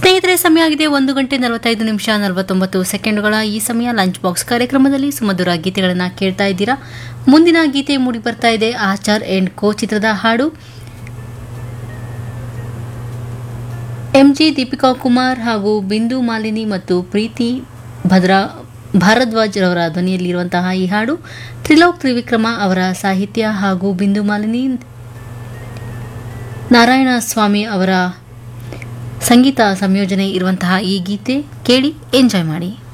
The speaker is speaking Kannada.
ಸ್ನೇಹಿತರೆ ಸಮಯ ಆಗಿದೆ ಒಂದು ಗಂಟೆ ನಲವತ್ತೈದು ನಿಮಿಷ ನಲವತ್ತೊಂಬತ್ತು ಸೆಕೆಂಡುಗಳ ಈ ಸಮಯ ಲಂಚ್ ಬಾಕ್ಸ್ ಕಾರ್ಯಕ್ರಮದಲ್ಲಿ ಸುಮಧುರ ಗೀತೆಗಳನ್ನು ಕೇಳ್ತಾ ಇದ್ದೀರಾ ಮುಂದಿನ ಗೀತೆ ಮೂಡಿ ಬರ್ತಾ ಇದೆ ಆಚಾರ್ ಅಂಡ್ ಕೋ ಚಿತ್ರದ ಹಾಡು ಎಂಜಿ ದೀಪಿಕಾ ಕುಮಾರ್ ಹಾಗೂ ಬಿಂದು ಮಾಲಿನಿ ಮತ್ತು ಪ್ರೀತಿ ಭದ್ರಾ ಭಾರದ್ವಾಜ್ ರವರ ಧ್ವನಿಯಲ್ಲಿರುವಂತಹ ಈ ಹಾಡು ತ್ರಿಲೋಕ್ ತ್ರಿವಿಕ್ರಮ ಅವರ ಸಾಹಿತ್ಯ ಹಾಗೂ ಬಿಂದು ಮಾಲಿನಿ ನಾರಾಯಣ ಸ್ವಾಮಿ ಅವರ ಸಂಗೀತ ಸಂಯೋಜನೆ ಇರುವಂತಹ ಈ ಗೀತೆ ಕೇಳಿ ಎಂಜಾಯ್ ಮಾಡಿ